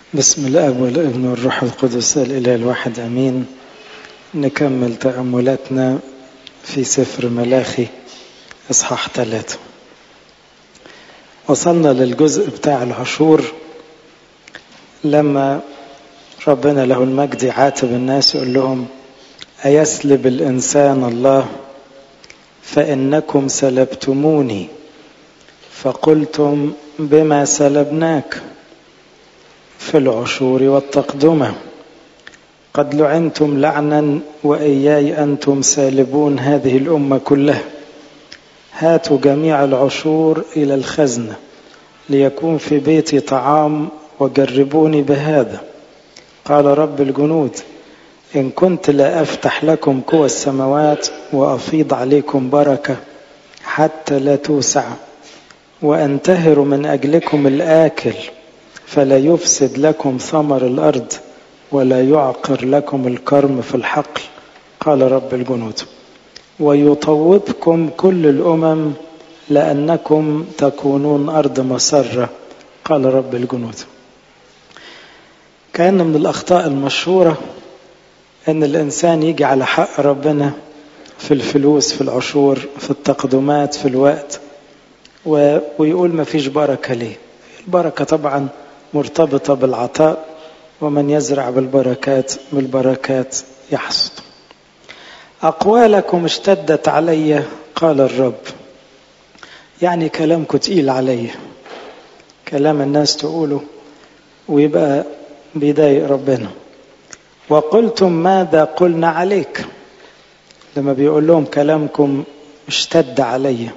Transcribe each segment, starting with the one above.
بسم الاب والابن والروح القدس الاله الواحد امين نكمل تاملاتنا في سفر ملاخي اصحاح ثلاثة وصلنا للجزء بتاع العشور لما ربنا له المجد يعاتب الناس يقول لهم أيسلب الإنسان الله فإنكم سلبتموني فقلتم بما سلبناك في العشور والتقدمة قد لعنتم لعنا وإياي أنتم سالبون هذه الأمة كلها هاتوا جميع العشور إلى الخزنة ليكون في بيتي طعام وجربوني بهذا قال رب الجنود إن كنت لا أفتح لكم قوى السماوات وأفيض عليكم بركة حتى لا توسع وأنتهر من أجلكم الآكل فلا يفسد لكم ثمر الأرض ولا يعقر لكم الكرم في الحقل قال رب الجنود ويطوبكم كل الأمم لأنكم تكونون أرض مسرة قال رب الجنود كان من الأخطاء المشهورة أن الإنسان يجي على حق ربنا في الفلوس في العشور في التقدمات في الوقت ويقول ما فيش بركة ليه البركة طبعا مرتبطة بالعطاء ومن يزرع بالبركات بالبركات يحصد أقوالكم اشتدت علي قال الرب يعني كلامكم تقيل علي كلام الناس تقوله ويبقى بيضايق ربنا وقلتم ماذا قلنا عليك لما بيقول لهم كلامكم اشتد علي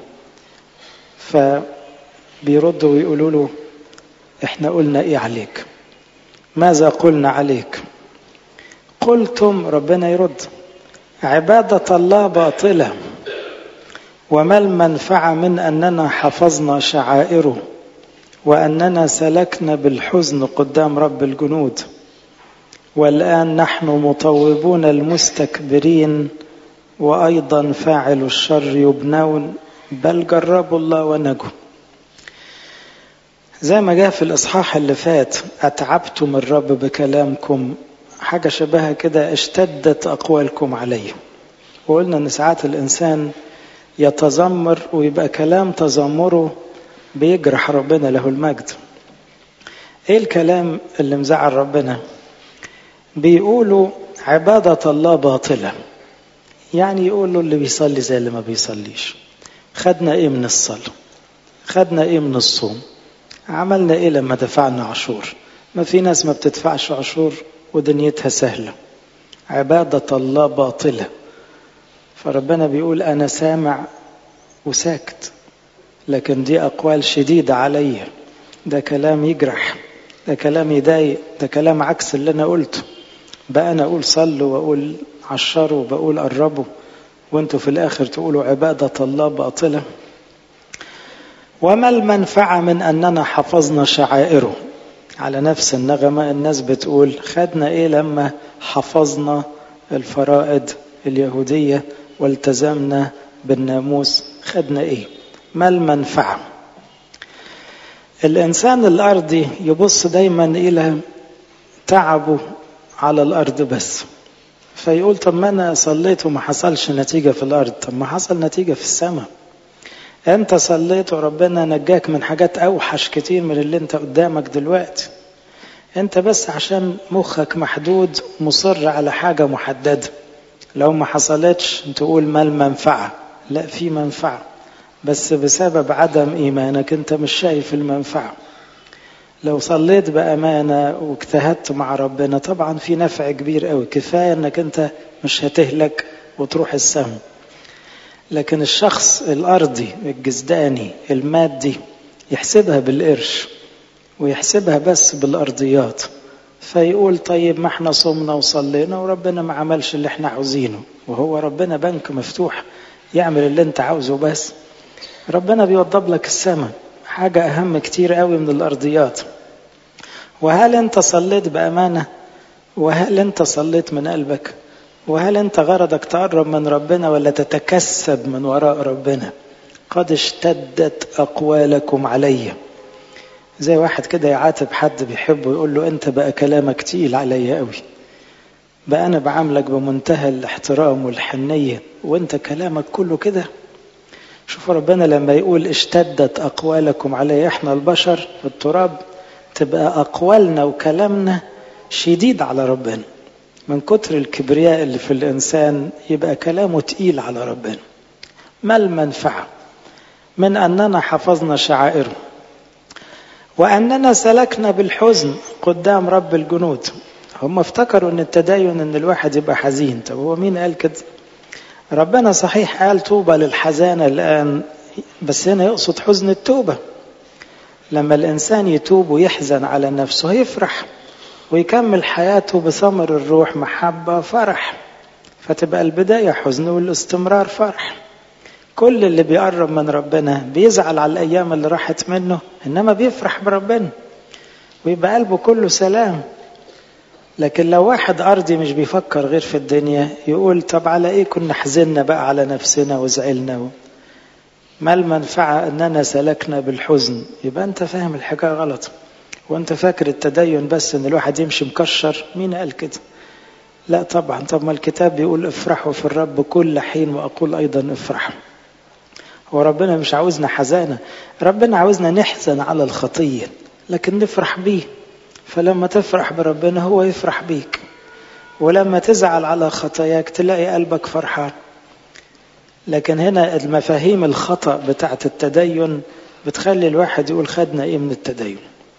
فبيردوا ويقولوا له احنا قلنا ايه عليك ماذا قلنا عليك قلتم ربنا يرد عبادة الله باطلة وما المنفعة من أننا حفظنا شعائره وأننا سلكنا بالحزن قدام رب الجنود والآن نحن مطوبون المستكبرين وأيضا فاعل الشر يبنون بل جربوا الله ونجوا زي ما جاء في الإصحاح اللي فات أتعبتم الرب بكلامكم حاجة شبهها كده اشتدت أقوالكم علي وقلنا أن ساعات الإنسان يتذمر ويبقى كلام تذمره بيجرح ربنا له المجد ايه الكلام اللي مزعل ربنا بيقولوا عبادة الله باطلة يعني يقولوا اللي بيصلي زي اللي ما بيصليش خدنا ايه من الصلاة خدنا ايه من الصوم عملنا ايه لما دفعنا عشور ما في ناس ما بتدفعش عشور ودنيتها سهلة عبادة الله باطلة فربنا بيقول أنا سامع وساكت لكن دي أقوال شديدة عليا ده كلام يجرح ده كلام يضايق ده كلام عكس اللي أنا قلته بقى أنا أقول صلوا وأقول عشروا وبقول قربوا وانتوا في الآخر تقولوا عبادة الله باطلة وما المنفعة من أننا حفظنا شعائره على نفس النغمة الناس بتقول خدنا إيه لما حفظنا الفرائض اليهودية والتزمنا بالناموس خدنا إيه ما المنفعة الإنسان الأرضي يبص دايما إلى تعبه على الأرض بس فيقول طب ما أنا صليت وما حصلش نتيجة في الأرض طب ما حصل نتيجة في السماء أنت صليت وربنا نجاك من حاجات أوحش كتير من اللي أنت قدامك دلوقتي أنت بس عشان مخك محدود مصر على حاجة محددة لو ما حصلتش تقول ما المنفعة لا في منفعة بس بسبب عدم إيمانك أنت مش شايف المنفعة لو صليت بأمانة واجتهدت مع ربنا طبعا في نفع كبير قوي كفاية أنك أنت مش هتهلك وتروح السهم لكن الشخص الأرضي الجزداني المادي يحسبها بالقرش ويحسبها بس بالأرضيات فيقول طيب ما احنا صمنا وصلينا وربنا ما عملش اللي احنا عاوزينه وهو ربنا بنك مفتوح يعمل اللي انت عاوزه بس ربنا بيوضب لك السماء حاجة أهم كتير قوي من الأرضيات وهل أنت صليت بأمانة وهل أنت صليت من قلبك وهل أنت غرضك تقرب من ربنا ولا تتكسب من وراء ربنا قد اشتدت أقوالكم علي زي واحد كده يعاتب حد بيحبه يقول له انت بقى كلامك تقيل عليا قوي بقى انا بعاملك بمنتهى الاحترام والحنية وانت كلامك كله كده شوفوا ربنا لما يقول اشتدت اقوالكم علي احنا البشر في التراب تبقى اقوالنا وكلامنا شديد على ربنا من كتر الكبرياء اللي في الانسان يبقى كلامه تقيل على ربنا ما المنفعه من اننا حفظنا شعائره وأننا سلكنا بالحزن قدام رب الجنود هم افتكروا ان التدين ان الواحد يبقى حزين طب هو مين قال كده ربنا صحيح قال طوبى للحزانة الآن بس هنا يقصد حزن التوبة لما الإنسان يتوب ويحزن على نفسه يفرح ويكمل حياته بثمر الروح محبة فرح فتبقى البداية حزن والاستمرار فرح كل اللي بيقرب من ربنا بيزعل على الأيام اللي راحت منه إنما بيفرح بربنا ويبقى قلبه كله سلام لكن لو واحد أرضي مش بيفكر غير في الدنيا يقول طب على إيه كنا حزننا بقى على نفسنا وزعلنا ما المنفعة أننا سلكنا بالحزن يبقى أنت فاهم الحكاية غلط وأنت فاكر التدين بس أن الواحد يمشي مكشر مين قال كده لا طبعا طب ما الكتاب بيقول افرحوا في الرب كل حين وأقول أيضا افرحوا هو ربنا مش عاوزنا حزانة ربنا عاوزنا نحزن على الخطية لكن نفرح بيه فلما تفرح بربنا هو يفرح بيك ولما تزعل على خطاياك تلاقي قلبك فرحان لكن هنا المفاهيم الخطأ بتاعت التدين بتخلي الواحد يقول خدنا ايه من التدين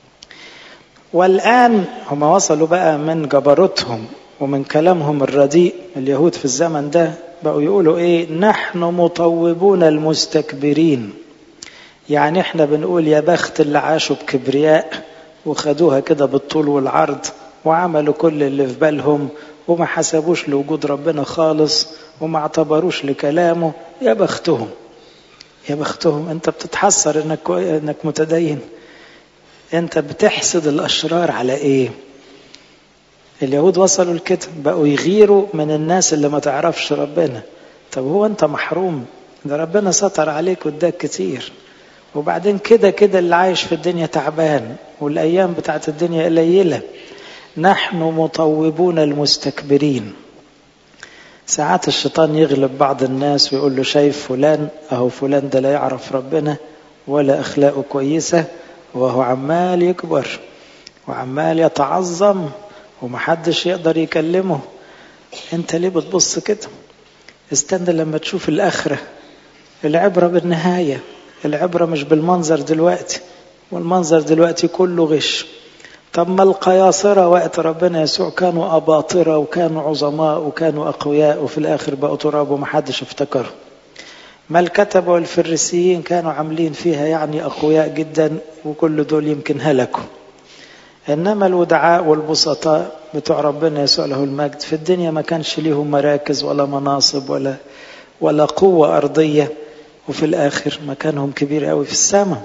والآن هم وصلوا بقى من جبروتهم ومن كلامهم الرديء اليهود في الزمن ده بقوا يقولوا ايه نحن مطوبون المستكبرين يعني احنا بنقول يا بخت اللي عاشوا بكبرياء وخدوها كده بالطول والعرض وعملوا كل اللي في بالهم وما حسبوش لوجود ربنا خالص وما اعتبروش لكلامه يا بختهم يا بختهم انت بتتحسر انك انك متدين انت بتحسد الاشرار على ايه اليهود وصلوا لكده بقوا يغيروا من الناس اللي ما تعرفش ربنا طب هو انت محروم ده ربنا ستر عليك واداك كتير وبعدين كده كده اللي عايش في الدنيا تعبان والايام بتاعت الدنيا قليله نحن مطوبون المستكبرين ساعات الشيطان يغلب بعض الناس ويقول له شايف فلان اهو فلان ده لا يعرف ربنا ولا اخلاقه كويسه وهو عمال يكبر وعمال يتعظم ومحدش يقدر يكلمه انت ليه بتبص كده استنى لما تشوف الاخره العبره بالنهايه العبره مش بالمنظر دلوقتي والمنظر دلوقتي كله غش طب ما القياصرة وقت ربنا يسوع كانوا أباطرة وكانوا عظماء وكانوا أقوياء وفي الآخر بقوا تراب ومحدش افتكر ما الكتبة والفريسيين كانوا عاملين فيها يعني أقوياء جدا وكل دول يمكن هلكوا إنما الودعاء والبسطاء بتوع ربنا يسوع له المجد في الدنيا ما كانش ليهم مراكز ولا مناصب ولا ولا قوة أرضية وفي الآخر مكانهم كبير قوي في السماء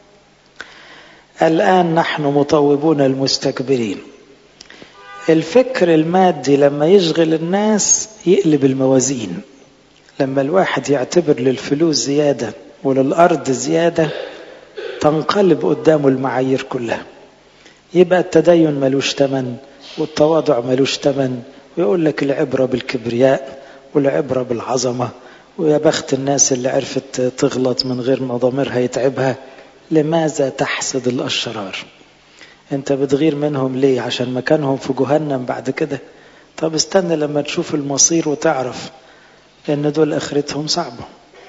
الآن نحن مطوبون المستكبرين الفكر المادي لما يشغل الناس يقلب الموازين لما الواحد يعتبر للفلوس زيادة وللأرض زيادة تنقلب قدامه المعايير كلها يبقى التدين ملوش تمن والتواضع ملوش تمن ويقول لك العبرة بالكبرياء والعبرة بالعظمة ويا بخت الناس اللي عرفت تغلط من غير ما ضميرها يتعبها لماذا تحسد الأشرار انت بتغير منهم ليه عشان مكانهم في جهنم بعد كده طب استنى لما تشوف المصير وتعرف ان دول اخرتهم صعبة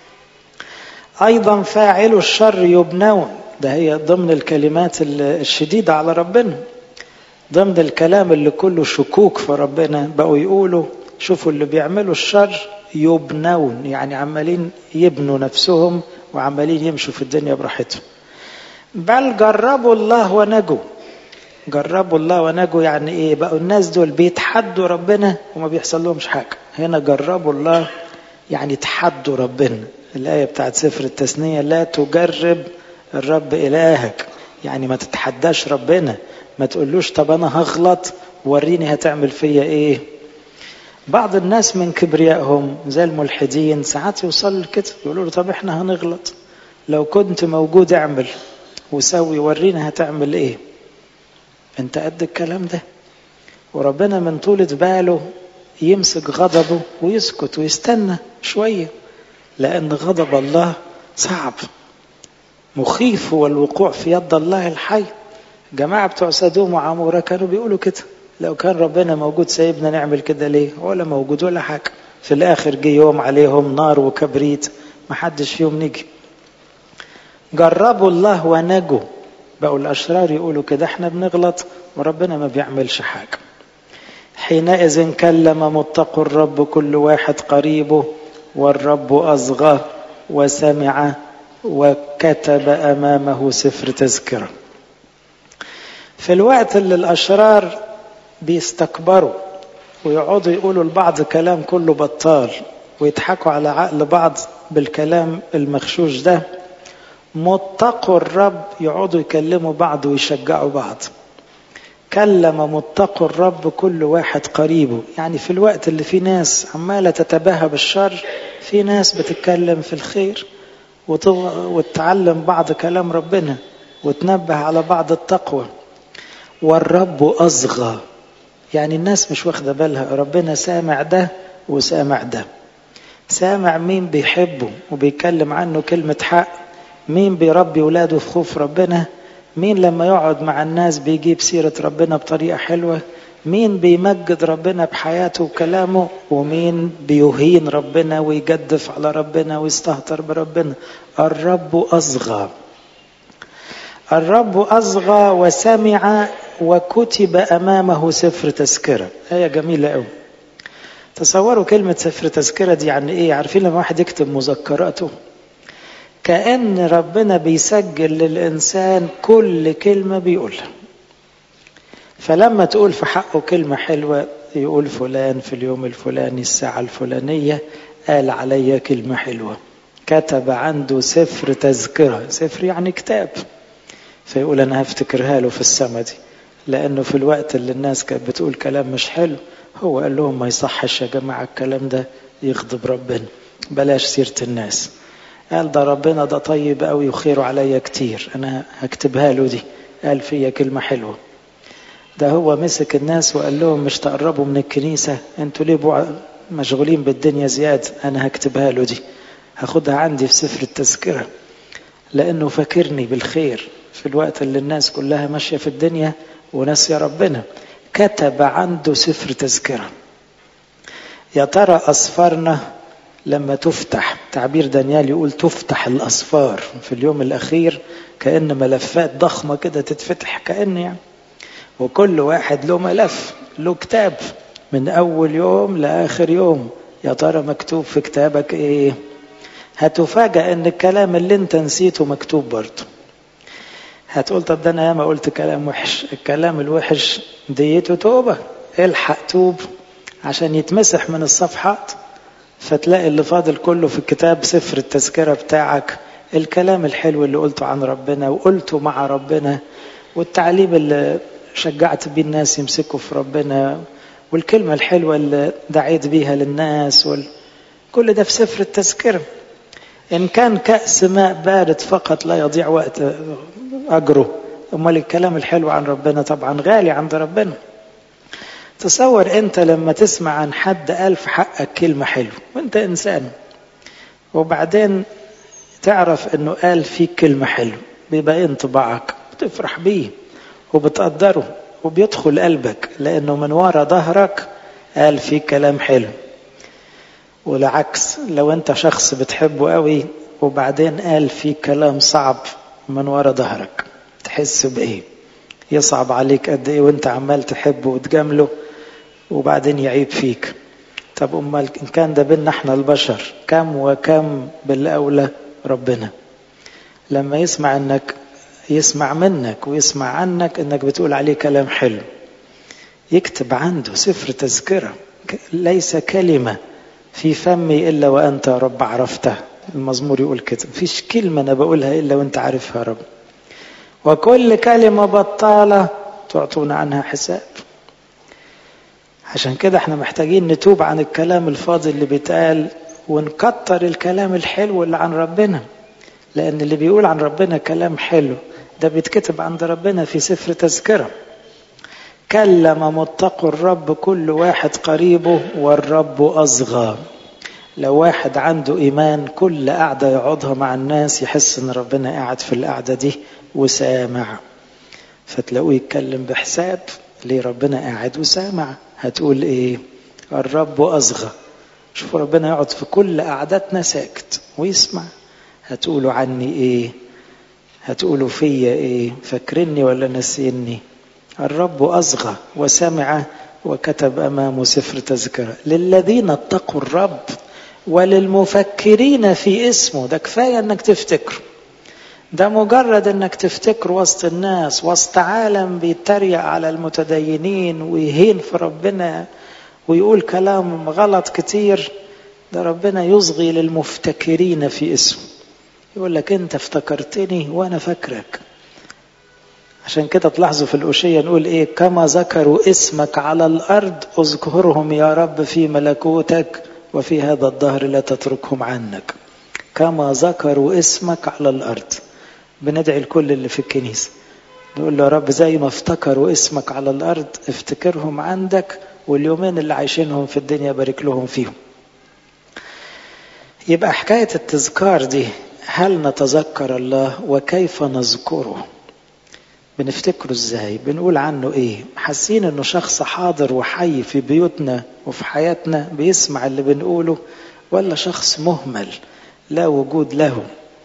ايضا فاعل الشر يبنون ده هي ضمن الكلمات الشديدة على ربنا ضمن الكلام اللي كله شكوك في ربنا بقوا يقولوا شوفوا اللي بيعملوا الشر يبنون يعني عمالين يبنوا نفسهم وعمالين يمشوا في الدنيا براحتهم بل جربوا الله ونجوا جربوا الله ونجوا يعني ايه بقوا الناس دول بيتحدوا ربنا وما بيحصل لهمش حاجة هنا جربوا الله يعني تحدوا ربنا الآية بتاعت سفر التثنية لا تجرب الرب إلهك يعني ما تتحداش ربنا ما تقولوش طب أنا هغلط وريني هتعمل فيا إيه بعض الناس من كبريائهم زي الملحدين ساعات يوصلوا لكده يقولوا له طب احنا هنغلط لو كنت موجود اعمل وسوي ورينا هتعمل ايه انت قد الكلام ده وربنا من طولة باله يمسك غضبه ويسكت ويستنى شوية لأن غضب الله صعب مخيف هو الوقوع في يد الله الحي جماعة بتوع سدوم وعمورة كانوا بيقولوا كده لو كان ربنا موجود سايبنا نعمل كده ليه ولا موجود ولا حاجة في الآخر جه يوم عليهم نار وكبريت محدش فيهم نجي جربوا الله ونجوا بقوا الأشرار يقولوا كده احنا بنغلط وربنا ما بيعملش حاجة حينئذ كلم متقوا الرب كل واحد قريبه والرب أصغى وسمع وكتب أمامه سفر تذكرة في الوقت اللي الأشرار بيستكبروا ويقعدوا يقولوا لبعض كلام كله بطال ويضحكوا على عقل بعض بالكلام المغشوش ده متقوا الرب يقعدوا يكلموا بعض ويشجعوا بعض كلم متقوا الرب كل واحد قريبه يعني في الوقت اللي في ناس عمالة تتباهى بالشر في ناس بتتكلم في الخير وتعلم بعض كلام ربنا وتنبه على بعض التقوى والرب أصغى يعني الناس مش واخدة بالها ربنا سامع ده وسامع ده سامع مين بيحبه وبيكلم عنه كلمة حق مين بيربي ولاده في خوف ربنا مين لما يقعد مع الناس بيجيب سيرة ربنا بطريقة حلوة مين بيمجد ربنا بحياته وكلامه ومين بيهين ربنا ويجدف على ربنا ويستهتر بربنا الرب أصغى الرب أصغى وسمع وكتب أمامه سفر تذكرة آية جميلة قوي تصوروا كلمة سفر تذكرة دي يعني إيه عارفين لما واحد يكتب مذكراته كأن ربنا بيسجل للإنسان كل كلمة بيقولها فلما تقول في حقه كلمة حلوة يقول فلان في اليوم الفلاني الساعة الفلانية قال عليا كلمة حلوة كتب عنده سفر تذكرة سفر يعني كتاب فيقول أنا هفتكرها له في السما دي لأنه في الوقت اللي الناس كانت بتقول كلام مش حلو هو قال لهم ما يصحش يا جماعة الكلام ده يغضب ربنا بلاش سيرة الناس قال ده ربنا ده طيب قوي وخيره عليا كتير أنا هكتبها له دي قال فيا كلمة حلوة ده هو مسك الناس وقال لهم مش تقربوا من الكنيسة انتوا ليه مشغولين بالدنيا زيادة أنا هكتبها له دي هاخدها عندي في سفر التذكرة لأنه فاكرني بالخير في الوقت اللي الناس كلها ماشية في الدنيا وناسية ربنا كتب عنده سفر تذكرة يا ترى أصفارنا لما تفتح تعبير دانيال يقول تفتح الأصفار في اليوم الأخير كأن ملفات ضخمة كده تتفتح كأن يعني وكل واحد له ملف له كتاب من أول يوم لآخر يوم يا ترى مكتوب في كتابك إيه هتفاجأ إن الكلام اللي أنت نسيته مكتوب برضه هتقول طب ده أنا ياما قلت كلام وحش الكلام الوحش ديته توبة الحق توب عشان يتمسح من الصفحات فتلاقي اللي فاضل كله في الكتاب سفر التذكرة بتاعك الكلام الحلو اللي قلته عن ربنا وقلته مع ربنا والتعليم اللي شجعت بيه الناس يمسكوا في ربنا والكلمة الحلوة اللي دعيت بيها للناس وال... كل ده في سفر التذكرة إن كان كأس ماء بارد فقط لا يضيع وقت أجره أمال الكلام الحلو عن ربنا طبعا غالي عند ربنا تصور أنت لما تسمع عن حد قال في حقك كلمة حلوة وأنت إنسان وبعدين تعرف أنه قال فيك كلمة حلوة بيبقى انطباعك بتفرح بيه وبتقدره وبيدخل قلبك لأنه من ورا ظهرك قال فيك كلام حلو والعكس لو أنت شخص بتحبه قوي وبعدين قال فيك كلام صعب من ورا ظهرك تحس بإيه يصعب عليك قد إيه وأنت عمال تحبه وتجامله وبعدين يعيب فيك طب أمال إن كان ده بينا إحنا البشر كم وكم بالأولى ربنا لما يسمع إنك يسمع منك ويسمع عنك إنك بتقول عليه كلام حلو يكتب عنده سفر تذكرة ليس كلمة في فمي إلا وأنت يا رب عرفته المزمور يقول كده مفيش كلمة أنا بقولها إلا وأنت عارفها يا رب وكل كلمة بطالة تعطون عنها حساب عشان كده احنا محتاجين نتوب عن الكلام الفاضي اللي بيتقال ونكتر الكلام الحلو اللي عن ربنا لأن اللي بيقول عن ربنا كلام حلو ده بيتكتب عند ربنا في سفر تذكرة كلم متقوا الرب كل واحد قريبه والرب أصغى لو واحد عنده إيمان كل قعدة يقعدها مع الناس يحس إن ربنا قاعد في القعدة دي وسامع فتلاقوه يتكلم بحساب ليه ربنا قاعد وسامع هتقول إيه الرب أصغى شوفوا ربنا يقعد في كل قعداتنا ساكت ويسمع هتقولوا عني إيه هتقولوا فيا إيه فاكرني ولا نسيني الرب أصغى وسمع وكتب أمامه سفر تذكرة للذين اتقوا الرب وللمفكرين في اسمه ده كفاية انك تفتكره ده مجرد انك تفتكر وسط الناس وسط عالم بيتريق على المتدينين ويهين في ربنا ويقول كلام غلط كتير ده ربنا يصغي للمفتكرين في اسمه يقول لك انت افتكرتني وانا فاكرك عشان كده تلاحظوا في الأشية نقول إيه كما ذكروا اسمك على الأرض اذكرهم يا رب في ملكوتك وفي هذا الظهر لا تتركهم عنك كما ذكروا اسمك على الأرض بندعي الكل اللي في الكنيسة نقول له يا رب زي ما افتكروا اسمك على الأرض افتكرهم عندك واليومين اللي عايشينهم في الدنيا بارك لهم فيهم يبقى حكاية التذكار دي هل نتذكر الله وكيف نذكره بنفتكره ازاي بنقول عنه ايه حاسين انه شخص حاضر وحي في بيوتنا وفي حياتنا بيسمع اللي بنقوله ولا شخص مهمل لا وجود له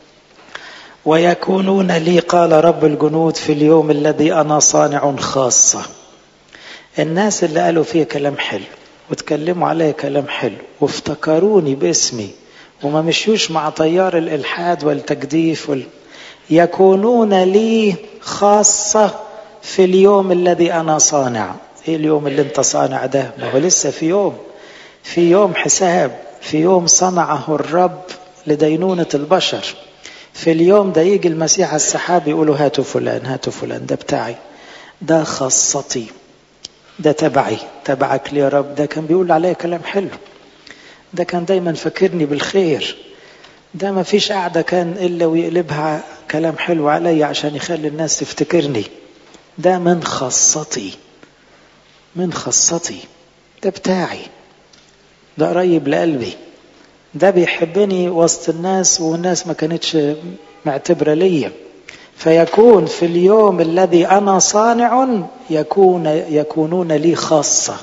ويكونون لي قال رب الجنود في اليوم الذي انا صانع خاصه الناس اللي قالوا فيه كلام حلو وتكلموا عليه كلام حلو وافتكروني باسمي وما مشيوش مع طيار الالحاد والتجديف وال... يكونون لي خاصة في اليوم الذي أنا صانع إيه اليوم اللي أنت صانع ده ما هو لسه في يوم في يوم حساب في يوم صنعه الرب لدينونة البشر في اليوم ده يجي المسيح على السحاب يقولوا هاتوا فلان هاتوا فلان ده بتاعي ده خاصتي ده تبعي تبعك لي يا رب ده كان بيقول عليا كلام حلو ده كان دايما فاكرني بالخير ده ما فيش قاعدة كان إلا ويقلبها كلام حلو علي عشان يخلي الناس تفتكرني ده من خاصتي من خاصتي ده بتاعي ده قريب لقلبي ده بيحبني وسط الناس والناس ما كانتش معتبرة ليا فيكون في اليوم الذي أنا صانع يكون يكونون لي خاصة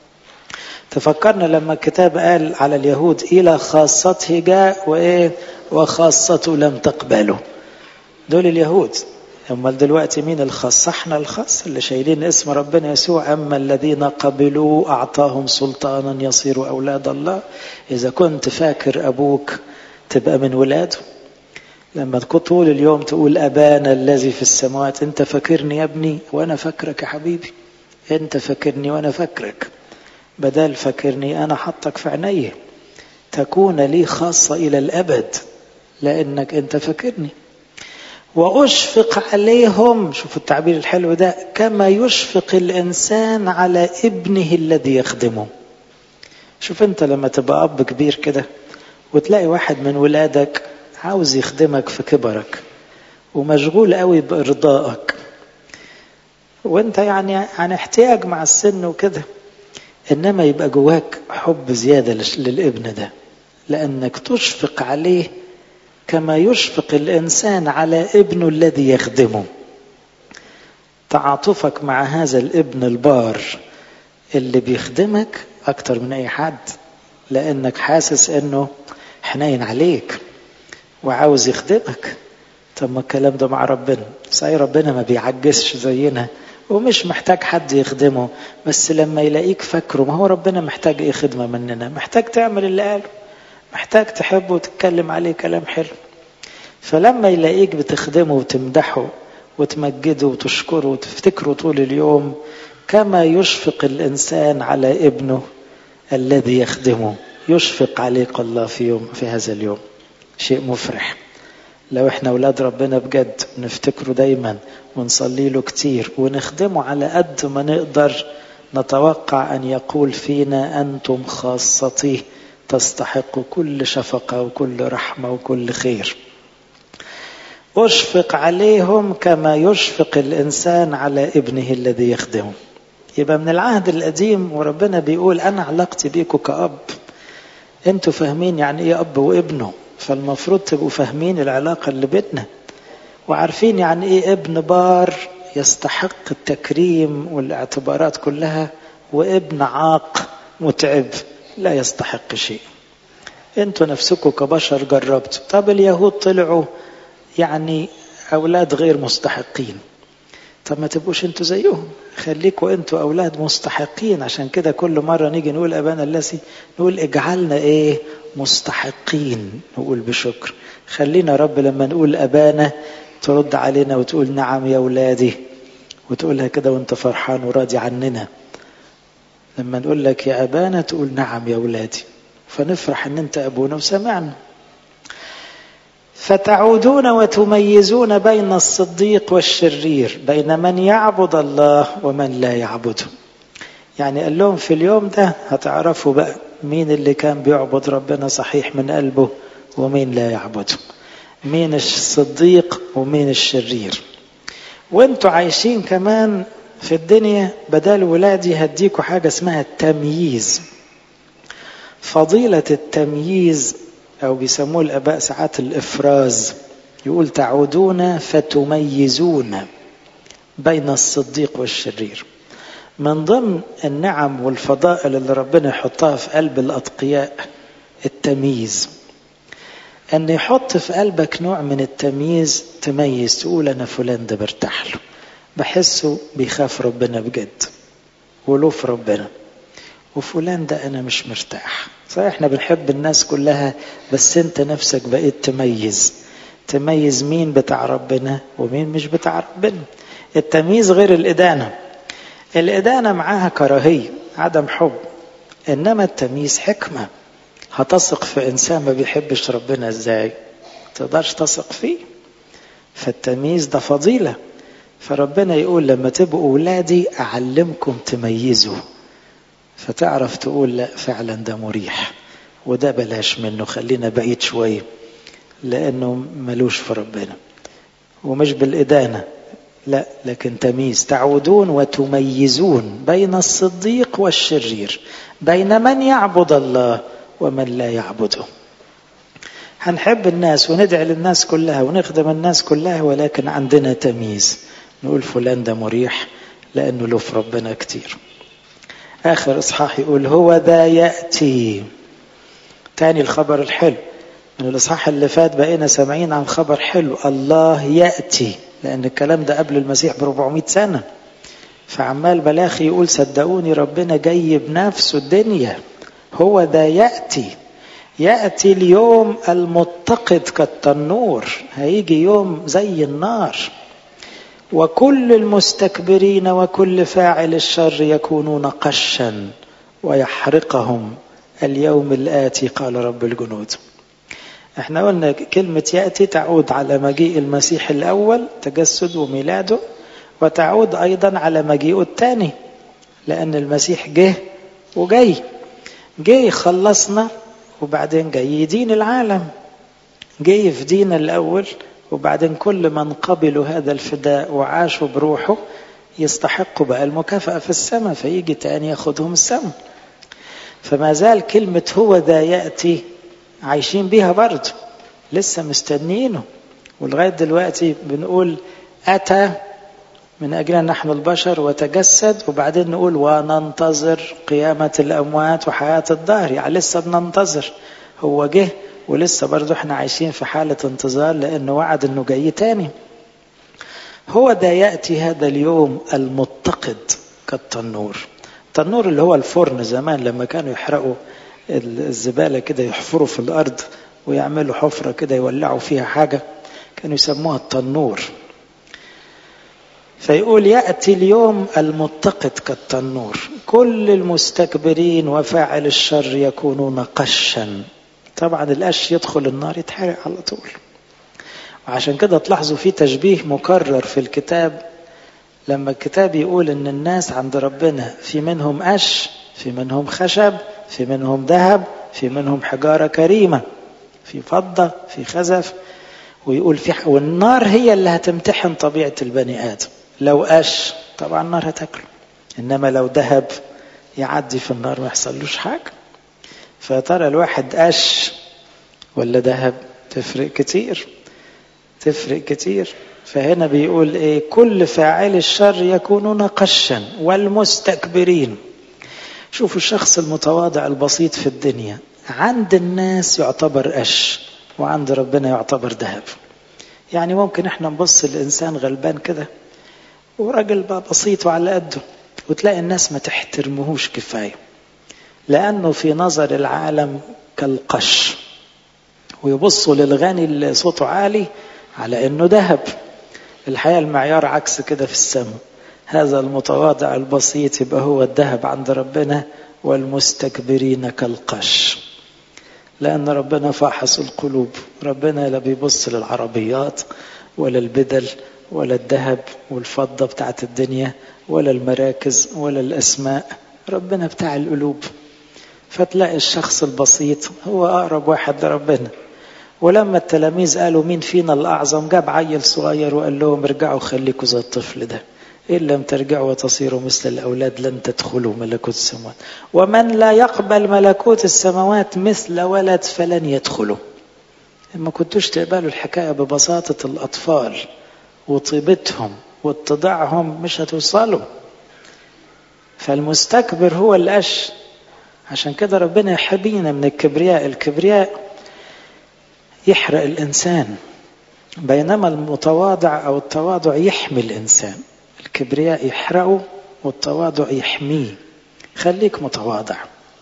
تفكرنا لما الكتاب قال على اليهود إلى خاصته جاء وإيه وخاصته لم تقبله دول اليهود امال دلوقتي مين الخاص احنا الخاص اللي شايلين اسم ربنا يسوع اما الذين قبلوا اعطاهم سلطانا يصيروا اولاد الله اذا كنت فاكر ابوك تبقى من ولاده لما تكون طول اليوم تقول ابانا الذي في السماوات انت فاكرني يا ابني وانا فاكرك يا حبيبي انت فاكرني وانا فاكرك بدل فاكرني انا حطك في عيني تكون لي خاصه الى الابد لانك انت فاكرني وأشفق عليهم شوفوا التعبير الحلو ده كما يشفق الإنسان على ابنه الذي يخدمه شوف أنت لما تبقى أب كبير كده وتلاقي واحد من ولادك عاوز يخدمك في كبرك ومشغول قوي بإرضائك وانت يعني عن احتياج مع السن وكده انما يبقى جواك حب زياده للابن ده لانك تشفق عليه كما يشفق الانسان على ابنه الذي يخدمه تعاطفك مع هذا الابن البار اللي بيخدمك اكتر من اي حد لانك حاسس انه حنين عليك وعاوز يخدمك طب ما الكلام ده مع ربنا صحيح ربنا ما بيعجزش زينا ومش محتاج حد يخدمه بس لما يلاقيك فاكره ما هو ربنا محتاج ايه خدمه مننا محتاج تعمل اللي قاله محتاج تحبه وتتكلم عليه كلام حلو فلما يلاقيك بتخدمه وتمدحه وتمجده وتشكره وتفتكره طول اليوم كما يشفق الانسان على ابنه الذي يخدمه يشفق عليك الله في يوم في هذا اليوم شيء مفرح لو احنا اولاد ربنا بجد نفتكره دايما ونصلي له كتير ونخدمه على قد ما نقدر نتوقع ان يقول فينا انتم خاصتي تستحق كل شفقه وكل رحمه وكل خير أشفق عليهم كما يشفق الإنسان على ابنه الذي يخدمه يبقى من العهد القديم وربنا بيقول أنا علاقتي بيكم كأب أنتوا فاهمين يعني إيه أب وابنه فالمفروض تبقوا فاهمين العلاقة اللي بيننا وعارفين يعني إيه ابن بار يستحق التكريم والاعتبارات كلها وابن عاق متعب لا يستحق شيء انتوا نفسكم كبشر جربتوا طب اليهود طلعوا يعني اولاد غير مستحقين طب ما تبقوش انتوا زيهم خليكوا انتوا اولاد مستحقين عشان كده كل مره نيجي نقول ابانا الذي نقول اجعلنا ايه مستحقين نقول بشكر خلينا رب لما نقول ابانا ترد علينا وتقول نعم يا اولادي وتقولها كده وانت فرحان وراضي عننا لما نقول لك يا ابانا تقول نعم يا اولادي فنفرح ان انت ابونا وسمعنا فتعودون وتميزون بين الصديق والشرير بين من يعبد الله ومن لا يعبده يعني قال لهم في اليوم ده هتعرفوا بقى مين اللي كان بيعبد ربنا صحيح من قلبه ومين لا يعبده مين الصديق ومين الشرير وانتوا عايشين كمان في الدنيا بدل ولادي هديكوا حاجة اسمها التمييز فضيلة التمييز أو بيسموه الآباء ساعات الإفراز يقول تعودون فتميزون بين الصديق والشرير من ضمن النعم والفضائل اللي ربنا يحطها في قلب الأتقياء التمييز أن يحط في قلبك نوع من التمييز تميز تقول أنا فلان ده برتاح له بحسه بيخاف ربنا بجد وله في ربنا وفلان ده أنا مش مرتاح صحيح احنا بنحب الناس كلها بس انت نفسك بقيت تميز تميز مين بتاع ربنا ومين مش بتاع ربنا التمييز غير الإدانة الإدانة معاها كراهية عدم حب إنما التمييز حكمة هتثق في إنسان ما بيحبش ربنا إزاي تقدرش تثق فيه فالتمييز ده فضيلة فربنا يقول لما تبقوا أولادي أعلمكم تميزوا فتعرف تقول لا فعلا ده مريح وده بلاش منه خلينا بعيد شوية لأنه ملوش في ربنا ومش بالإدانة لا لكن تمييز تعودون وتميزون بين الصديق والشرير بين من يعبد الله ومن لا يعبده هنحب الناس وندعي للناس كلها ونخدم الناس كلها ولكن عندنا تمييز نقول فلان ده مريح لأنه له في ربنا كتير آخر إصحاح يقول هو ذا يأتي تاني الخبر الحلو من الإصحاح اللي فات بقينا سامعين عن خبر حلو الله يأتي لأن الكلام ده قبل المسيح ب 400 سنة فعمال بلاخي يقول صدقوني ربنا جاي بنفسه الدنيا هو ذا يأتي يأتي اليوم المتقد كالتنور هيجي يوم زي النار وكل المستكبرين وكل فاعل الشر يكونون قشا ويحرقهم اليوم الآتي قال رب الجنود احنا قلنا كلمة يأتي تعود على مجيء المسيح الأول تجسد وميلاده وتعود أيضا على مجيئه الثاني لأن المسيح جه وجاي جه يخلصنا وبعدين جاي يدين العالم جه يفدينا الأول وبعدين كل من قبلوا هذا الفداء وعاشوا بروحه يستحقوا بقى المكافأة في السماء فيجي تاني ياخدهم السماء فما زال كلمة هو ذا يأتي عايشين بيها برضه لسه مستنيينه ولغاية دلوقتي بنقول أتى من أجلنا نحن البشر وتجسد وبعدين نقول وننتظر قيامة الأموات وحياة الدهر يعني لسه بننتظر هو جه ولسه برضه احنا عايشين في حالة انتظار لأنه وعد أنه جاي تاني هو ده يأتي هذا اليوم المتقد كالتنور التنور اللي هو الفرن زمان لما كانوا يحرقوا الزبالة كده يحفروا في الأرض ويعملوا حفرة كده يولعوا فيها حاجة كانوا يسموها التنور فيقول يأتي اليوم المتقد كالتنور كل المستكبرين وفاعل الشر يكونون قشا طبعا القش يدخل النار يتحرق على طول وعشان كده تلاحظوا في تشبيه مكرر في الكتاب لما الكتاب يقول ان الناس عند ربنا في منهم قش في منهم خشب في منهم ذهب في منهم حجارة كريمة في فضة في خزف ويقول في والنار هي اللي هتمتحن طبيعة البني آدم لو قش طبعا النار هتاكله إنما لو ذهب يعدي في النار ما يحصلوش حاجة فترى الواحد قش ولا ذهب تفرق كتير تفرق كتير فهنا بيقول ايه كل فاعل الشر يكونون قشا والمستكبرين شوفوا الشخص المتواضع البسيط في الدنيا عند الناس يعتبر قش وعند ربنا يعتبر ذهب يعني ممكن احنا نبص الانسان غلبان كده وراجل بقى بسيط وعلى قده وتلاقي الناس ما تحترمهوش كفايه لانه في نظر العالم كالقش ويبصوا للغني اللي صوته عالي على انه ذهب الحقيقه المعيار عكس كده في السماء هذا المتواضع البسيط يبقى هو الذهب عند ربنا والمستكبرين كالقش لأن ربنا فاحص القلوب ربنا لا بيبص للعربيات ولا البدل ولا الذهب والفضة بتاعت الدنيا ولا المراكز ولا الأسماء ربنا بتاع القلوب فتلاقي الشخص البسيط هو أقرب واحد لربنا ولما التلاميذ قالوا مين فينا الأعظم جاب عيل صغير وقال لهم ارجعوا خليكوا زي الطفل ده إن لم ترجعوا وتصيروا مثل الأولاد لن تدخلوا ملكوت السماوات ومن لا يقبل ملكوت السماوات مثل ولد فلن يدخلوا ما كنتوش تقبلوا الحكاية ببساطة الأطفال وطيبتهم واتضاعهم مش هتوصلوا فالمستكبر هو الأش عشان كده ربنا يحبينا من الكبرياء الكبرياء يحرق الإنسان بينما المتواضع أو التواضع يحمي الإنسان الكبرياء يحرقه والتواضع يحميه خليك متواضع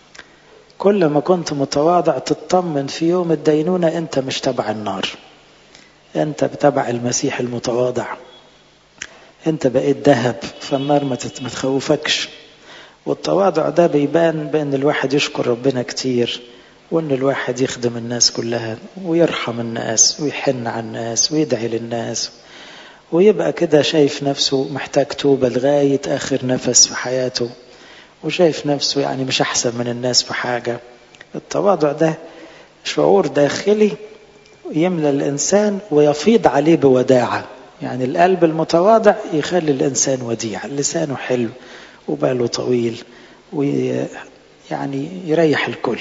كل ما كنت متواضع تطمن في يوم الدينونة أنت مش تبع النار أنت تبع المسيح المتواضع أنت بقيت ذهب فالنار ما تخوفكش والتواضع ده بيبان بأن الواحد يشكر ربنا كتير وأن الواحد يخدم الناس كلها ويرحم الناس ويحن على الناس ويدعي للناس ويبقى كده شايف نفسه محتاج توبة لغاية آخر نفس في حياته وشايف نفسه يعني مش أحسن من الناس في حاجة التواضع ده شعور داخلي يملى الإنسان ويفيض عليه بوداعة يعني القلب المتواضع يخلي الإنسان وديع لسانه حلو وباله طويل ويعني يريح الكل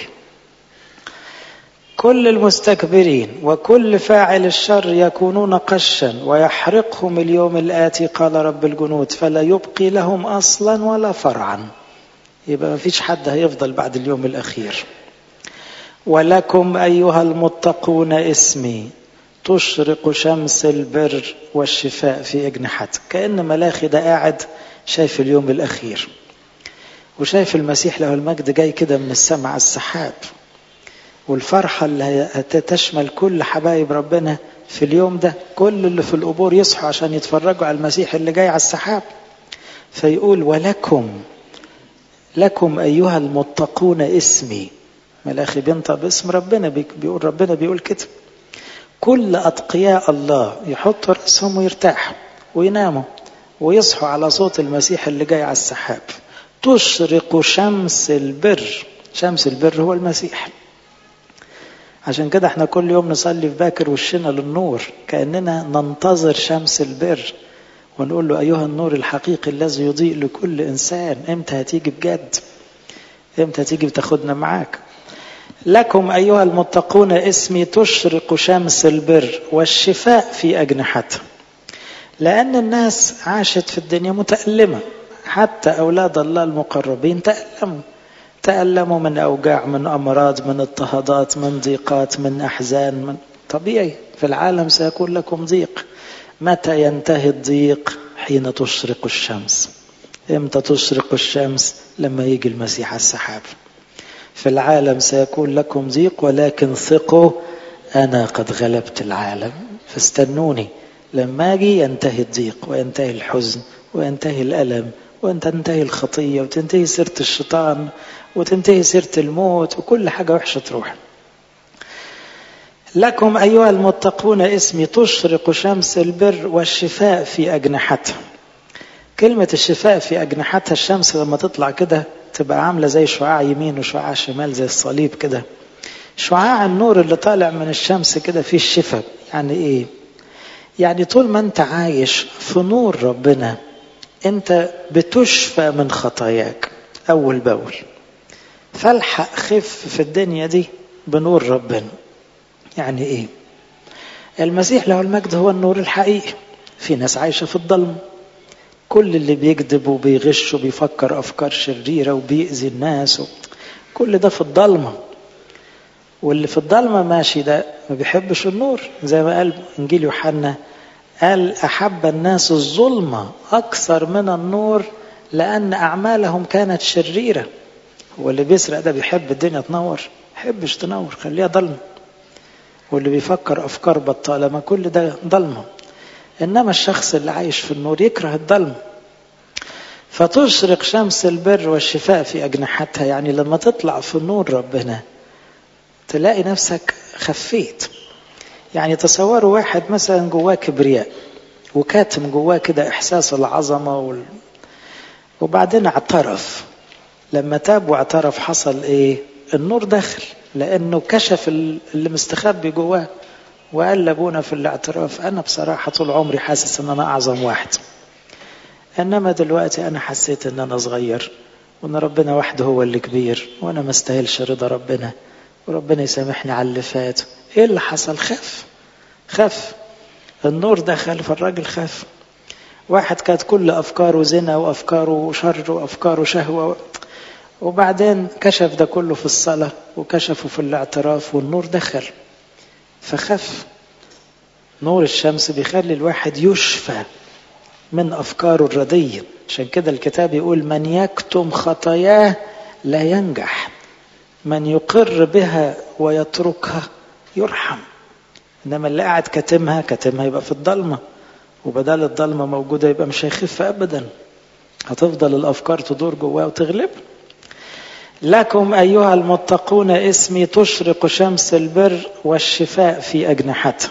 كل المستكبرين وكل فاعل الشر يكونون قشا ويحرقهم اليوم الآتي قال رب الجنود فلا يبقي لهم أصلا ولا فرعا يبقى ما فيش حد هيفضل بعد اليوم الأخير ولكم أيها المتقون اسمي تشرق شمس البر والشفاء في أجنحتك كأن ملاخي ده قاعد شايف اليوم الأخير وشايف المسيح له المجد جاي كده من السماء على السحاب والفرحة اللي تشمل كل حبايب ربنا في اليوم ده كل اللي في القبور يصحوا عشان يتفرجوا على المسيح اللي جاي على السحاب فيقول ولكم لكم أيها المتقون اسمي ملاخي بينطق باسم ربنا بيقول ربنا بيقول كده كل أتقياء الله يحطوا رأسهم ويرتاحوا ويناموا ويصحوا على صوت المسيح اللي جاي على السحاب تشرق شمس البر شمس البر هو المسيح عشان كده احنا كل يوم نصلي في باكر وشنا للنور كأننا ننتظر شمس البر ونقول له أيها النور الحقيقي الذي يضيء لكل إنسان امتى هتيجي بجد امتى هتيجي بتاخدنا معاك لكم أيها المتقون اسمي تشرق شمس البر والشفاء في أجنحتها لأن الناس عاشت في الدنيا متألمة حتى أولاد الله المقربين تألموا تألموا من أوجاع من أمراض من اضطهادات من ضيقات من أحزان من طبيعي في العالم سيكون لكم ضيق متى ينتهي الضيق حين تشرق الشمس امتى تشرق الشمس لما يجي المسيح على السحاب في العالم سيكون لكم ضيق ولكن ثقوا أنا قد غلبت العالم فاستنوني لما أجي ينتهي الضيق وينتهي الحزن وينتهي الألم وتنتهي الخطية وتنتهي سيرة الشيطان وتنتهي سيرة الموت وكل حاجة وحشة تروح لكم أيها المتقون اسمي تشرق شمس البر والشفاء في أجنحتها كلمة الشفاء في أجنحتها الشمس لما تطلع كده تبقى عاملة زي شعاع يمين وشعاع شمال زي الصليب كده شعاع النور اللي طالع من الشمس كده فيه الشفاء يعني ايه يعني طول ما انت عايش في نور ربنا انت بتشفى من خطاياك اول باول فالحق خف في الدنيا دي بنور ربنا يعني ايه المسيح له المجد هو النور الحقيقي في ناس عايشة في الظلم كل اللي بيكذب وبيغش وبيفكر أفكار شريرة وبيأذي الناس و... كل ده في الضلمة واللي في الضلمة ماشي ده ما بيحبش النور زي ما قال إنجيل يوحنا قال أحب الناس الظلمة أكثر من النور لأن أعمالهم كانت شريرة هو اللي بيسرق ده بيحب الدنيا تنور يحبش تنور خليها ضلمة واللي بيفكر أفكار بطالة ما كل ده ضلمة إنما الشخص اللي عايش في النور يكره الضلمة فتشرق شمس البر والشفاء في أجنحتها يعني لما تطلع في نور ربنا تلاقي نفسك خفيت يعني تصوروا واحد مثلا جواه كبرياء وكاتم جواه كده إحساس العظمة وال... وبعدين اعترف لما تاب واعترف حصل إيه النور دخل لأنه كشف اللي مستخبي جواه وقال لابونا في الاعتراف أنا بصراحة طول عمري حاسس أن أنا أعظم واحد إنما دلوقتي أنا حسيت أن أنا صغير وأن ربنا وحده هو اللي كبير وأنا ما استاهلش رضا ربنا وربنا يسامحني على اللي فات إيه اللي حصل خف خف النور دخل فالراجل خف واحد كانت كل أفكاره زنا وأفكاره شر وأفكاره شهوة وبعدين كشف ده كله في الصلاة وكشفه في الاعتراف والنور دخل فخف نور الشمس بيخلي الواحد يشفى من أفكاره الردية عشان كده الكتاب يقول من يكتم خطاياه لا ينجح من يقر بها ويتركها يرحم إنما اللي قاعد كاتمها كاتمها يبقى في الضلمة وبدل الضلمة موجودة يبقى مش هيخف أبدا هتفضل الأفكار تدور جواه وتغلب لكم أيها المتقون اسمي تشرق شمس البر والشفاء في أجنحته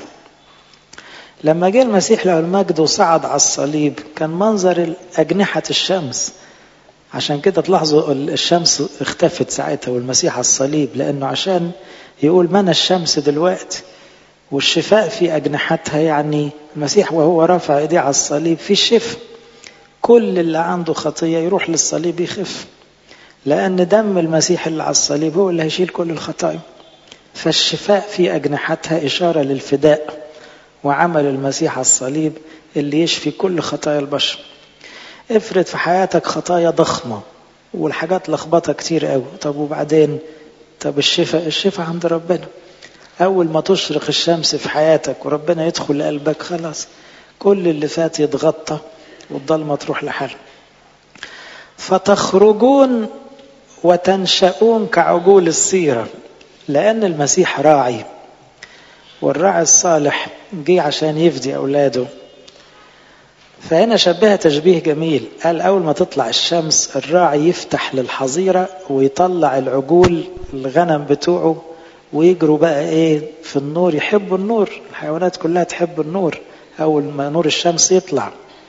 لما جاء المسيح له المجد وصعد على الصليب كان منظر أجنحة الشمس عشان كده تلاحظوا الشمس اختفت ساعتها والمسيح على الصليب لأنه عشان يقول من الشمس دلوقتي والشفاء في أجنحتها يعني المسيح وهو رافع ايديه على الصليب في الشفاء كل اللي عنده خطية يروح للصليب يخف لأن دم المسيح اللي على الصليب هو اللي هيشيل كل الخطايا فالشفاء في أجنحتها إشارة للفداء وعمل المسيح على الصليب اللي يشفي كل خطايا البشر افرض في حياتك خطايا ضخمة والحاجات لخبطة كتير قوي طب وبعدين طب الشفاء الشفاء عند ربنا أول ما تشرق الشمس في حياتك وربنا يدخل لقلبك خلاص كل اللي فات يتغطى والضلمة تروح لحالها فتخرجون وتنشؤون كعجول السيرة لأن المسيح راعي والراعي الصالح جه عشان يفدي أولاده فهنا شبهها تشبيه جميل قال أول ما تطلع الشمس الراعي يفتح للحظيرة ويطلع العجول الغنم بتوعه ويجروا بقى ايه في النور يحبوا النور الحيوانات كلها تحب النور أول ما نور الشمس يطلع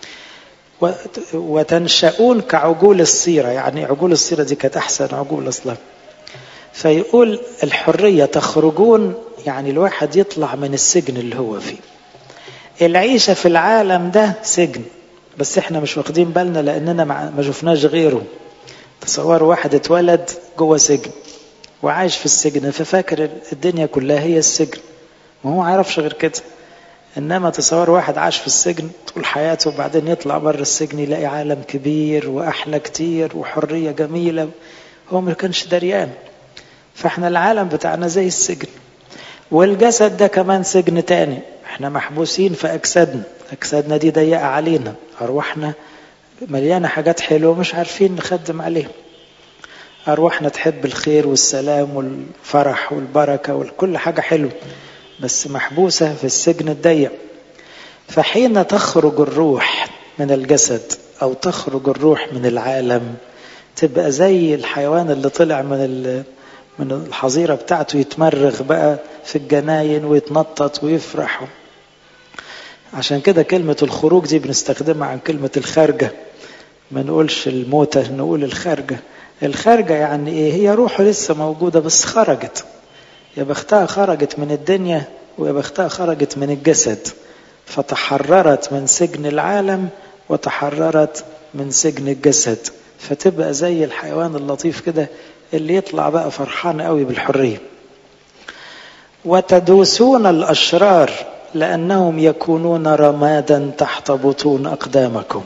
وتنشؤون كعجول السيرة يعني عجول السيرة دي كانت أحسن عجول أصلا فيقول الحرية تخرجون يعني الواحد يطلع من السجن اللي هو فيه العيشة في العالم ده سجن بس احنا مش واخدين بالنا لأننا ما شفناش غيره تصوروا واحد اتولد جوه سجن وعايش في السجن ففاكر الدنيا كلها هي السجن ما هو عارفش غير كده انما تصور واحد عاش في السجن طول حياته وبعدين يطلع بره السجن يلاقي عالم كبير واحلى كتير وحريه جميله هو ما كانش دريان فاحنا العالم بتاعنا زي السجن والجسد ده كمان سجن تاني احنا محبوسين في اجسادنا اجسادنا دي ضيقه علينا ارواحنا مليانه حاجات حلوه مش عارفين نخدم عليها ارواحنا تحب الخير والسلام والفرح والبركه وكل حاجه حلوه بس محبوسة في السجن الضيق فحين تخرج الروح من الجسد أو تخرج الروح من العالم تبقى زي الحيوان اللي طلع من من الحظيرة بتاعته يتمرغ بقى في الجناين ويتنطط ويفرح عشان كده كلمة الخروج دي بنستخدمها عن كلمة الخارجة ما نقولش الموتة نقول الخارجة الخارجة يعني ايه هي روحه لسه موجودة بس خرجت يا بختها خرجت من الدنيا ويا بختها خرجت من الجسد فتحررت من سجن العالم وتحررت من سجن الجسد فتبقى زي الحيوان اللطيف كده اللي يطلع بقى فرحان قوي بالحرية وتدوسون الأشرار لأنهم يكونون رمادا تحت بطون أقدامكم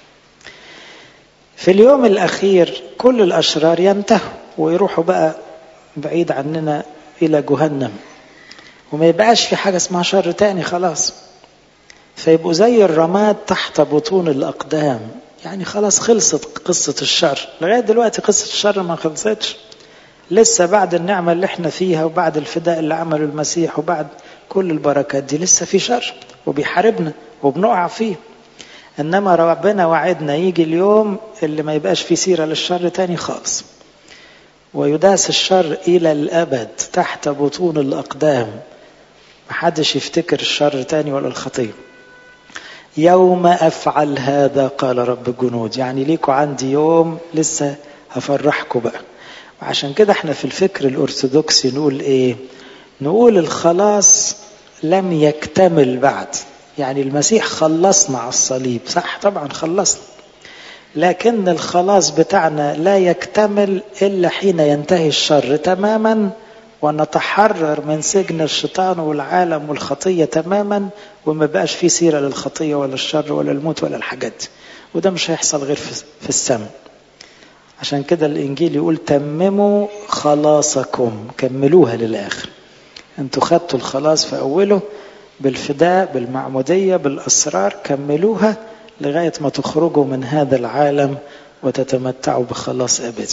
في اليوم الأخير كل الأشرار ينتهوا ويروحوا بقى بعيد عننا إلى جهنم وما يبقاش في حاجة اسمها شر تاني خلاص فيبقوا زي الرماد تحت بطون الأقدام يعني خلاص خلصت قصة الشر لغاية دلوقتي قصة الشر ما خلصتش لسه بعد النعمة اللي احنا فيها وبعد الفداء اللي عمله المسيح وبعد كل البركات دي لسه في شر وبيحاربنا وبنقع فيه انما ربنا وعدنا يجي اليوم اللي ما يبقاش فيه سيرة للشر تاني خالص ويداس الشر الى الابد تحت بطون الاقدام محدش يفتكر الشر تاني ولا الخطيه يوم افعل هذا قال رب الجنود يعني ليكوا عندي يوم لسه هفرحكم بقى وعشان كده احنا في الفكر الارثوذكسي نقول ايه نقول الخلاص لم يكتمل بعد يعني المسيح خلصنا على الصليب صح طبعا خلصنا لكن الخلاص بتاعنا لا يكتمل الا حين ينتهي الشر تماما ونتحرر من سجن الشيطان والعالم والخطيه تماما وما بقاش في سيره للخطيه ولا الشر ولا الموت ولا الحاجات دي وده مش هيحصل غير في السماء عشان كده الانجيل يقول تمموا خلاصكم كملوها للاخر انتوا خدتوا الخلاص في اوله بالفداء بالمعموديه بالاسرار كملوها لغايه ما تخرجوا من هذا العالم وتتمتعوا بخلاص ابدي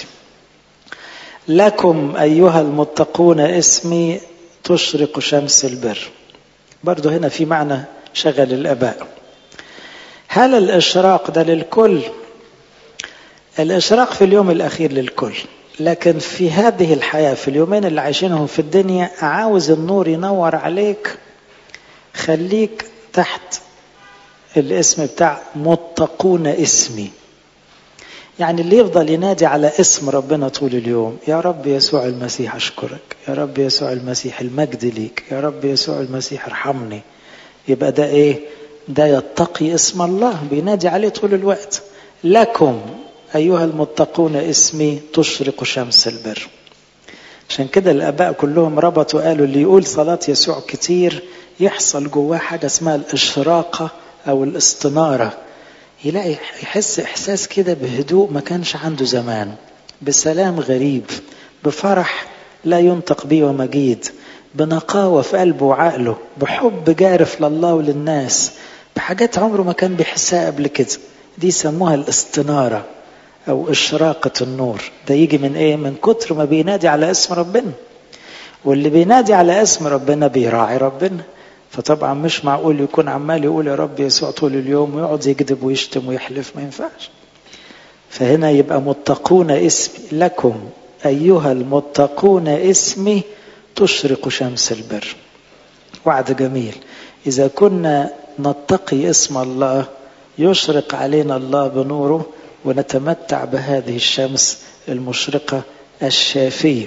لكم ايها المتقون اسمي تشرق شمس البر برضو هنا في معنى شغل الاباء هل الاشراق ده للكل الإشراق في اليوم الأخير للكل لكن في هذه الحياة في اليومين اللي عايشينهم في الدنيا عاوز النور ينور عليك خليك تحت الاسم بتاع متقون اسمي يعني اللي يفضل ينادي على اسم ربنا طول اليوم يا رب يسوع المسيح أشكرك يا رب يسوع المسيح المجد ليك يا رب يسوع المسيح ارحمني يبقى ده ايه ده يتقي اسم الله بينادي عليه طول الوقت لكم أيها المتقون اسمي تشرق شمس البر عشان كده الآباء كلهم ربطوا قالوا اللي يقول صلاة يسوع كتير يحصل جواه حاجة اسمها الإشراقة أو الاستنارة يلاقي يحس إحساس كده بهدوء ما كانش عنده زمان بسلام غريب بفرح لا ينطق به ومجيد بنقاوة في قلبه وعقله بحب جارف لله وللناس بحاجات عمره ما كان بيحسها قبل كده دي سموها الاستنارة أو إشراقة النور ده يجي من إيه؟ من كتر ما بينادي على اسم ربنا واللي بينادي على اسم ربنا بيراعي ربنا فطبعا مش معقول يكون عمال يقول يا رب يسوع طول اليوم ويقعد يكذب ويشتم ويحلف ما ينفعش فهنا يبقى متقون اسمي لكم أيها المتقون اسمي تشرق شمس البر وعد جميل إذا كنا نتقي اسم الله يشرق علينا الله بنوره ونتمتع بهذه الشمس المشرقة الشافية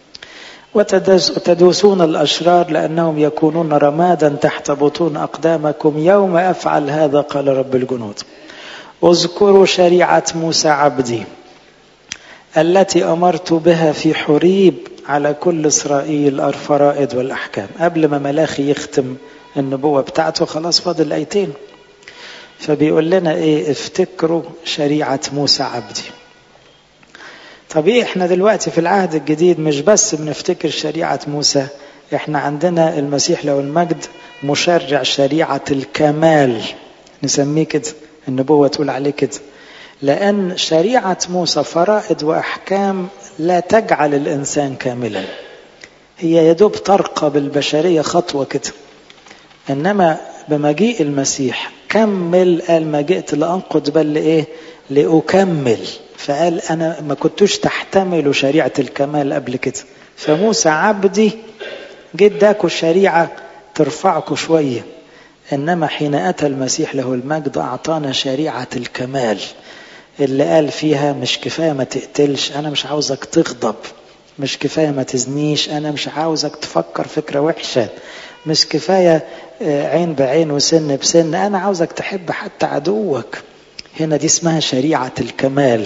وتدوسون الأشرار لأنهم يكونون رمادا تحت بطون أقدامكم يوم أفعل هذا قال رب الجنود اذكروا شريعة موسى عبدي التي أمرت بها في حريب على كل إسرائيل الفرائض والأحكام قبل ما ملاخي يختم النبوة بتاعته خلاص فاضل آيتين فبيقول لنا ايه افتكروا شريعة موسى عبدي طبيعي احنا دلوقتي في العهد الجديد مش بس بنفتكر شريعة موسى احنا عندنا المسيح له المجد مشرع شريعة الكمال نسميه كده النبوة تقول عليه كده لأن شريعة موسى فرائض وأحكام لا تجعل الإنسان كاملا هي يدوب ترقى بالبشرية خطوة كده إنما بمجيء المسيح كمل قال ما جئت لأنقض بل لإيه لأكمل فقال أنا ما كنتوش تحتملوا شريعة الكمال قبل كده فموسى عبدي جيت داكوا الشريعة ترفعكوا شوية إنما حين أتى المسيح له المجد أعطانا شريعة الكمال اللي قال فيها مش كفاية ما تقتلش أنا مش عاوزك تغضب مش كفاية ما تزنيش أنا مش عاوزك تفكر فكرة وحشة مش كفاية عين بعين وسن بسن أنا عاوزك تحب حتى عدوك هنا دي اسمها شريعة الكمال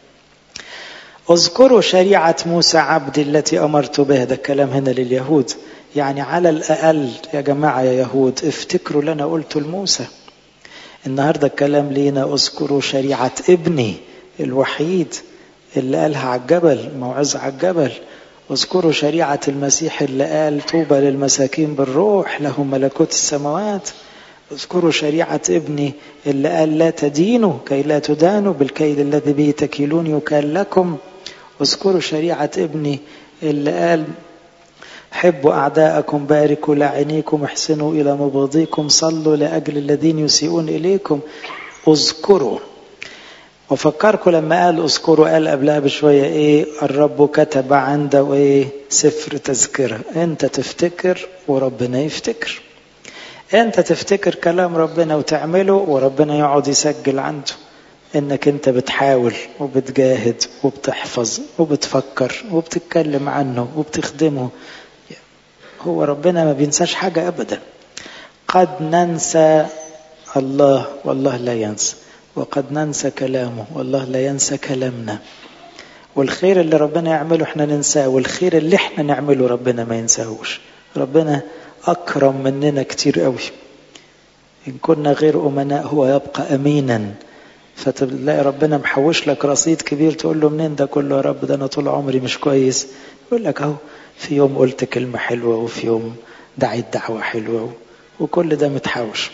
اذكروا شريعة موسى عبدي التي أمرت بها ده الكلام هنا لليهود يعني على الأقل يا جماعة يا يهود افتكروا لنا قلت لموسى النهاردة الكلام لينا اذكروا شريعة ابني الوحيد اللي قالها على الجبل موعظة على الجبل اذكروا شريعة المسيح اللي قال طوبى للمساكين بالروح لهم ملكوت السماوات اذكروا شريعة ابني اللي قال لا تدينوا كي لا تدانوا بالكيد الذي به تكيلون يكال لكم اذكروا شريعة ابني اللي قال حبوا أعداءكم باركوا لاعنيكم احسنوا إلى مبغضيكم صلوا لأجل الذين يسيئون إليكم اذكروا وفكركم لما قال اذكروا قال قبلها بشوية ايه الرب كتب عنده ايه سفر تذكرة انت تفتكر وربنا يفتكر انت تفتكر كلام ربنا وتعمله وربنا يقعد يسجل عنده انك انت بتحاول وبتجاهد وبتحفظ وبتفكر وبتتكلم عنه وبتخدمه هو ربنا ما بينساش حاجة ابدا قد ننسى الله والله لا ينسى وقد ننسى كلامه والله لا ينسى كلامنا والخير اللي ربنا يعمله احنا ننساه والخير اللي احنا نعمله ربنا ما ينساهوش ربنا أكرم مننا كتير قوي إن كنا غير أمناء هو يبقى أمينا فتلاقي ربنا محوش لك رصيد كبير تقول له منين ده كله يا رب ده أنا طول عمري مش كويس يقول لك أهو في يوم قلت كلمة حلوة وفي يوم دعيت دعوة حلوة وكل ده متحوش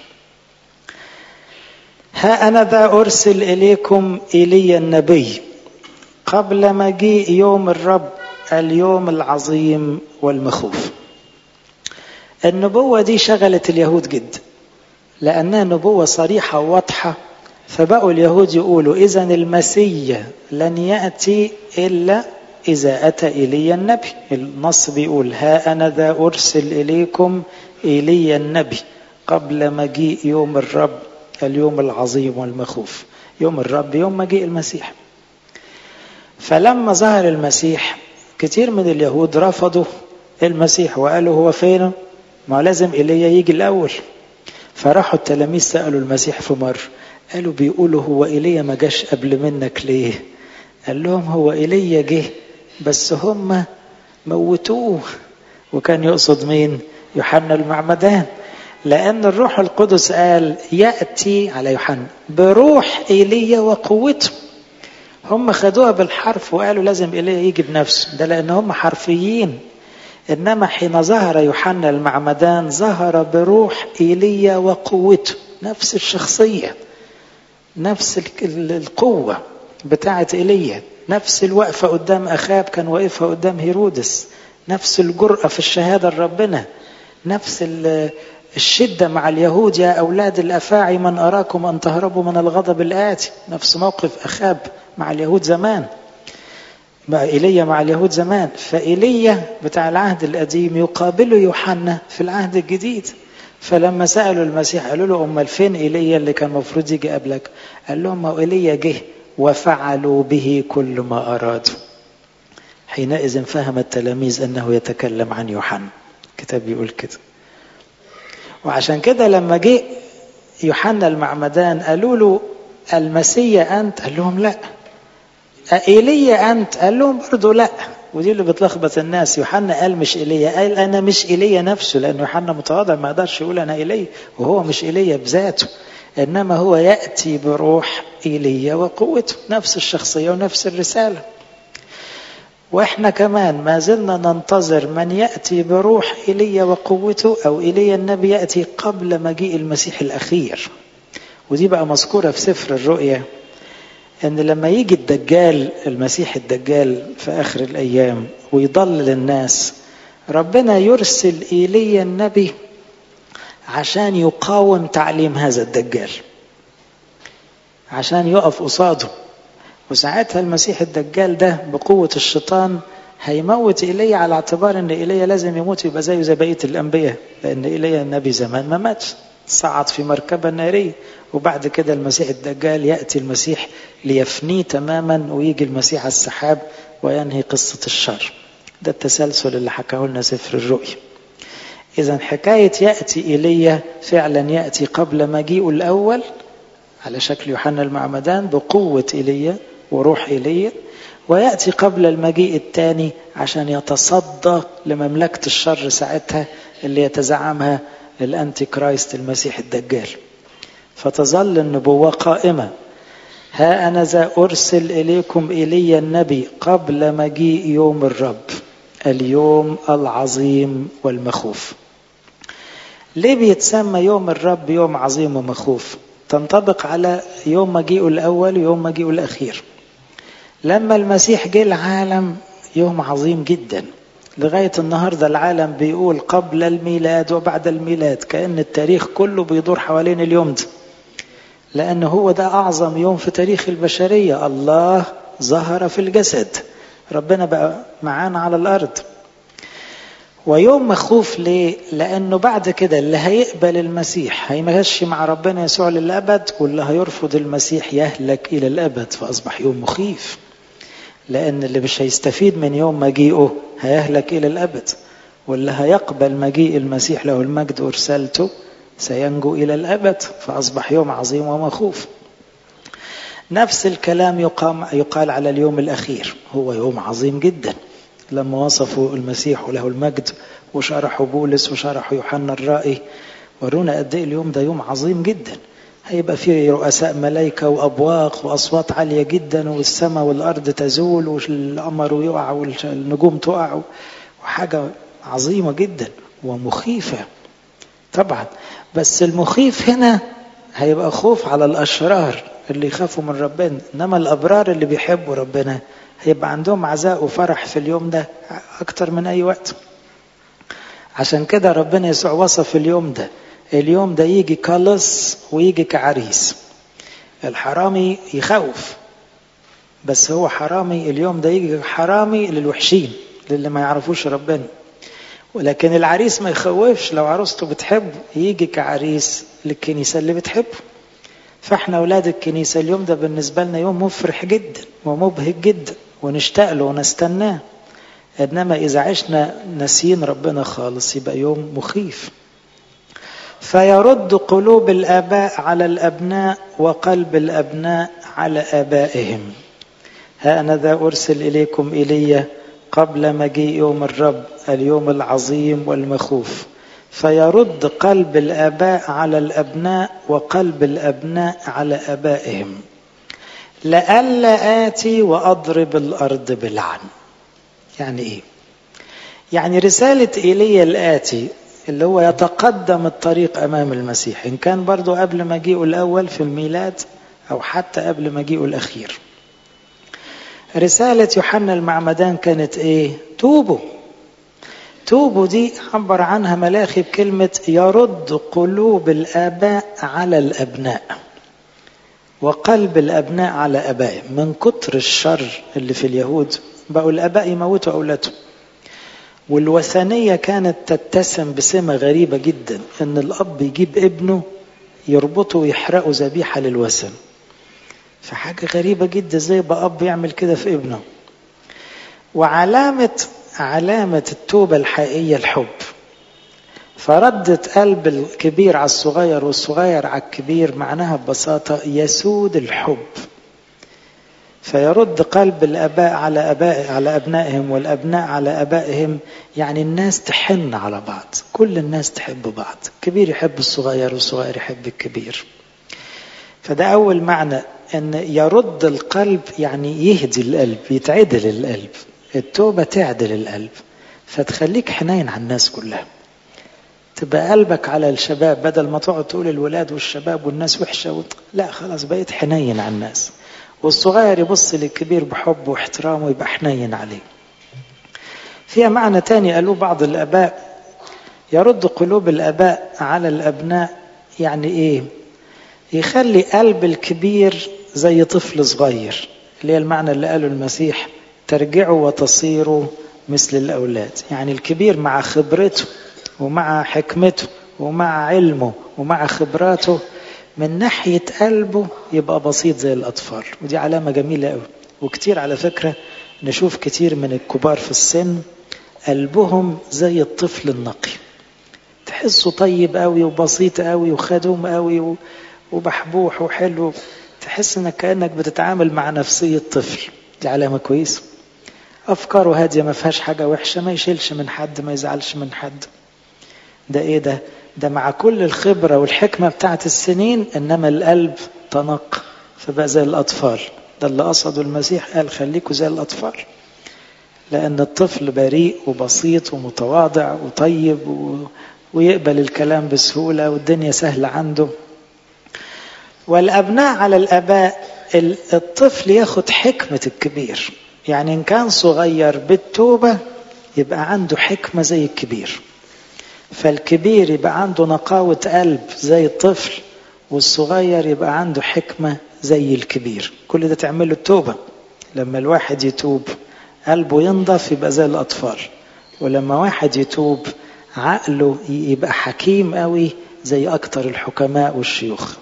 ها أنا ذا أرسل إليكم إلي النبي قبل مجيء يوم الرب اليوم العظيم والمخوف النبوة دي شغلت اليهود جدا لأنها نبوة صريحة وواضحة فبقوا اليهود يقولوا إذا المسيح لن يأتي إلا إذا أتى إلي النبي النص بيقول ها أنا ذا أرسل إليكم إلي النبي قبل مجيء يوم الرب اليوم العظيم والمخوف يوم الرب يوم مجيء المسيح فلما ظهر المسيح كتير من اليهود رفضوا المسيح وقالوا هو فين ما لازم إيليا يجي الأول فراحوا التلاميذ سألوا المسيح في مرة قالوا بيقولوا هو إيليا ما جاش قبل منك ليه قال لهم هو إيليا جه بس هم موتوه وكان يقصد مين يوحنا المعمدان لأن الروح القدس قال يأتي على يوحنا بروح إيليا وقوته هم خدوها بالحرف وقالوا لازم إيليا يجي بنفسه ده لأن هم حرفيين إنما حين ظهر يوحنا المعمدان ظهر بروح إيليا وقوته نفس الشخصية نفس القوة بتاعة إيليا نفس الوقفة قدام أخاب كان واقفها قدام هيرودس نفس الجرأة في الشهادة لربنا نفس الشدة مع اليهود يا أولاد الأفاعي من أراكم أن تهربوا من الغضب الآتي نفس موقف أخاب مع اليهود زمان مع إيليا مع اليهود زمان فإيليا بتاع العهد القديم يقابله يوحنا في العهد الجديد فلما سألوا المسيح قالوا له أمال فين إيليا اللي كان المفروض يجي قبلك قال لهم ما إيليا جه وفعلوا به كل ما أرادوا حينئذ فهم التلاميذ أنه يتكلم عن يوحنا الكتاب بيقول كده وعشان كده لما جه يوحنا المعمدان قالوا له المسيح أنت قال لهم لا إيليا أنت قال لهم برضه لا ودي اللي بتلخبط الناس يوحنا قال مش إيليا قال أنا مش إيليا نفسه لأن يوحنا متواضع ما يقدرش يقول أنا إيليا وهو مش إيليا بذاته إنما هو يأتي بروح إيليا وقوته نفس الشخصية ونفس الرسالة واحنا كمان ما زلنا ننتظر من يأتي بروح إيليا وقوته أو إيليا النبي يأتي قبل مجيء المسيح الأخير ودي بقى مذكورة في سفر الرؤيا ان لما يجي الدجال المسيح الدجال في اخر الايام ويضلل الناس ربنا يرسل ايليا النبي عشان يقاوم تعليم هذا الدجال عشان يقف قصاده وساعتها المسيح الدجال ده بقوة الشيطان هيموت إيليا على اعتبار ان إيليا لازم يموت يبقى زيه زي بقية الأنبياء لأن إيليا النبي زمان ما ماتش صعد في مركبة نارية وبعد كده المسيح الدجال يأتي المسيح ليفنيه تماما ويجي المسيح على السحاب وينهي قصة الشر ده التسلسل اللي حكاه لنا سفر الرؤيا إذا حكاية يأتي إيليا فعلا يأتي قبل مجيئه الأول على شكل يوحنا المعمدان بقوة إيليا وروح إيليا ويأتي قبل المجيء الثاني عشان يتصدى لمملكة الشر ساعتها اللي يتزعمها الأنتي كرايست المسيح الدجال فتظل النبوة قائمة ها أنا ذا أرسل إليكم إلي النبي قبل مجيء يوم الرب اليوم العظيم والمخوف ليه بيتسمى يوم الرب يوم عظيم ومخوف تنطبق على يوم مجيئه الأول ويوم مجيئه الأخير لما المسيح جه العالم يوم عظيم جدا لغاية النهاردة العالم بيقول قبل الميلاد وبعد الميلاد كأن التاريخ كله بيدور حوالين اليوم ده لأن هو ده أعظم يوم في تاريخ البشرية الله ظهر في الجسد ربنا بقى معانا على الأرض ويوم مخوف ليه؟ لأنه بعد كده اللي هيقبل المسيح هيمشي مع ربنا يسوع للأبد واللي هيرفض المسيح يهلك إلى الأبد فأصبح يوم مخيف لأن اللي مش هيستفيد من يوم مجيئه هيهلك إلى الأبد واللي هيقبل مجيء المسيح له المجد ورسالته سينجو إلى الأبد فأصبح يوم عظيم ومخوف نفس الكلام يقام يقال على اليوم الأخير هو يوم عظيم جدا لما وصفوا المسيح وله المجد وشرحوا بولس وشرحوا يوحنا الرائي ورونا قد ايه اليوم ده يوم عظيم جدا هيبقى فيه رؤساء ملائكة وأبواق وأصوات عالية جدا والسماء والأرض تزول والقمر يقع والنجوم تقع وحاجة عظيمة جدا ومخيفة طبعا بس المخيف هنا هيبقى خوف على الأشرار اللي يخافوا من ربنا إنما الأبرار اللي بيحبوا ربنا هيبقى عندهم عزاء وفرح في اليوم ده أكتر من أي وقت عشان كده ربنا يسوع وصف اليوم ده اليوم ده يجي كلص ويجي كعريس الحرامي يخوف بس هو حرامي اليوم ده يجي حرامي للوحشين للي ما يعرفوش ربنا ولكن العريس ما يخوفش لو عروسته بتحب يجي كعريس للكنيسة اللي بتحبه فاحنا اولاد الكنيسة اليوم ده بالنسبة لنا يوم مفرح جدا ومبهج جدا ونشتاق له ونستناه انما اذا عشنا ناسيين ربنا خالص يبقى يوم مخيف فيرد قلوب الاباء على الابناء وقلب الابناء على ابائهم ها انا ذا ارسل اليكم ايليا قبل مجيء يوم الرب اليوم العظيم والمخوف فيرد قلب الاباء على الابناء وقلب الابناء على ابائهم لئلا اتي واضرب الارض بالعن يعني ايه يعني رساله ايليا الاتي اللي هو يتقدم الطريق امام المسيح ان كان برضو قبل مجيئه الاول في الميلاد او حتى قبل مجيئه الاخير رساله يوحنا المعمدان كانت ايه توبوا توبوا دي عبر عنها ملاخي بكلمة يرد قلوب الآباء على الأبناء وقلب الأبناء على أبائهم من كتر الشر اللي في اليهود بقوا الآباء يموتوا أولادهم والوثنية كانت تتسم بسمة غريبة جدا أن الأب يجيب ابنه يربطه ويحرقه ذبيحة للوثن فحاجة غريبة جدا زي بقى أب يعمل كده في ابنه وعلامة علامة التوبة الحقيقية الحب فردت قلب الكبير على الصغير والصغير على الكبير معناها ببساطة يسود الحب فيرد قلب الآباء على أباء على أبنائهم والأبناء على أبائهم يعني الناس تحن على بعض كل الناس تحب بعض الكبير يحب الصغير والصغير يحب الكبير فده أول معنى أن يرد القلب يعني يهدي القلب يتعدل القلب التوبة تعدل القلب فتخليك حنين على الناس كلها تبقى قلبك على الشباب بدل ما تقعد تقول الولاد والشباب والناس وحشة و... لا خلاص بقيت حنين على الناس والصغير يبص للكبير بحب واحترام ويبقى حنين عليه فيها معنى تاني قالوه بعض الآباء يرد قلوب الآباء على الأبناء يعني إيه يخلي قلب الكبير زي طفل صغير اللي هي المعنى اللي قاله المسيح ترجعوا وتصيروا مثل الأولاد يعني الكبير مع خبرته ومع حكمته ومع علمه ومع خبراته من ناحية قلبه يبقى بسيط زي الأطفال ودي علامة جميلة قوي وكتير على فكرة نشوف كتير من الكبار في السن قلبهم زي الطفل النقي تحسه طيب قوي وبسيط قوي وخدوم قوي وبحبوح وحلو تحس انك كانك بتتعامل مع نفسيه طفل دي علامه كويسه افكاره هاديه ما فيهاش حاجه وحشه ما يشيلش من حد ما يزعلش من حد ده ايه ده ده مع كل الخبره والحكمه بتاعت السنين انما القلب تنق فبقى زي الاطفال ده اللي قصده المسيح قال خليكوا زي الاطفال لان الطفل بريء وبسيط ومتواضع وطيب و... ويقبل الكلام بسهوله والدنيا سهله عنده والابناء على الاباء الطفل ياخد حكمه الكبير يعني إن كان صغير بالتوبة يبقى عنده حكمة زي الكبير فالكبير يبقى عنده نقاوة قلب زي الطفل والصغير يبقى عنده حكمة زي الكبير كل ده تعمله التوبة لما الواحد يتوب قلبه ينضف يبقى زي الأطفال ولما واحد يتوب عقله يبقى حكيم قوي زي أكتر الحكماء والشيوخ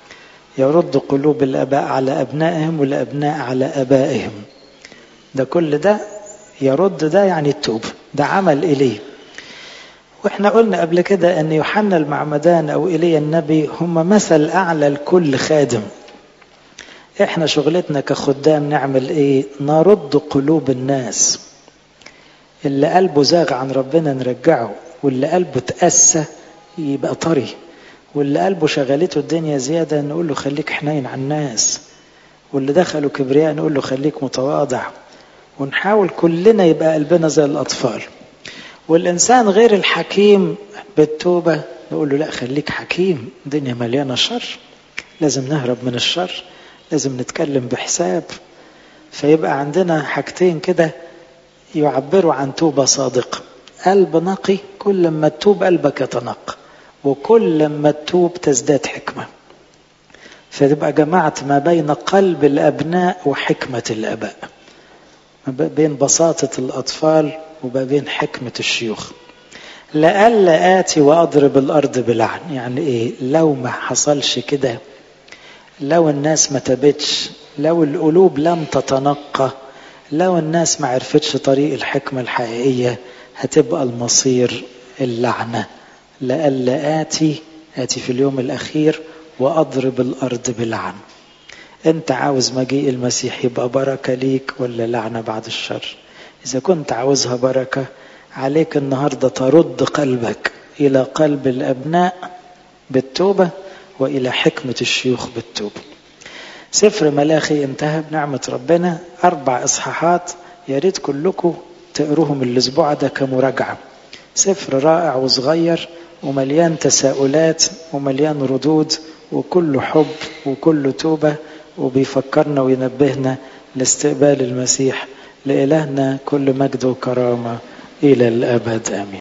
يرد قلوب الآباء على أبنائهم والأبناء على أبائهم ده كل ده يرد ده يعني التوب ده عمل إليه واحنا قلنا قبل كده ان يوحنا المعمدان او ايليا النبي هم مثل اعلى لكل خادم احنا شغلتنا كخدام نعمل ايه نرد قلوب الناس اللي قلبه زاغ عن ربنا نرجعه واللي قلبه تأسى يبقى طري واللي قلبه شغلته الدنيا زيادة نقول له خليك حنين على الناس واللي دخلوا كبرياء نقول له خليك متواضع ونحاول كلنا يبقى قلبنا زي الأطفال والإنسان غير الحكيم بالتوبة نقول له لا خليك حكيم الدنيا مليانة شر لازم نهرب من الشر لازم نتكلم بحساب فيبقى عندنا حاجتين كده يعبروا عن توبة صادقة قلب نقي كل ما تتوب قلبك يتنقى وكل ما تتوب تزداد حكمة فتبقى جمعت ما بين قلب الأبناء وحكمة الآباء ما بين بساطة الأطفال وما بين حكمة الشيوخ لألا آتي وأضرب الأرض بلعن يعني إيه لو ما حصلش كده لو الناس ما تبتش لو القلوب لم تتنقى لو الناس ما عرفتش طريق الحكمة الحقيقية هتبقى المصير اللعنة لألا آتي آتي في اليوم الأخير وأضرب الأرض بلعن أنت عاوز مجيء المسيح يبقى بركة ليك ولا لعنة بعد الشر إذا كنت عاوزها بركة عليك النهاردة ترد قلبك إلى قلب الأبناء بالتوبة وإلى حكمة الشيوخ بالتوبة سفر ملاخي انتهى بنعمة ربنا أربع إصحاحات يا ريت كلكم تقروهم الأسبوع ده كمراجعة سفر رائع وصغير ومليان تساؤلات ومليان ردود وكله حب وكله توبة وبيفكرنا وينبهنا لاستقبال المسيح لإلهنا كل مجد وكرامة إلى الأبد آمين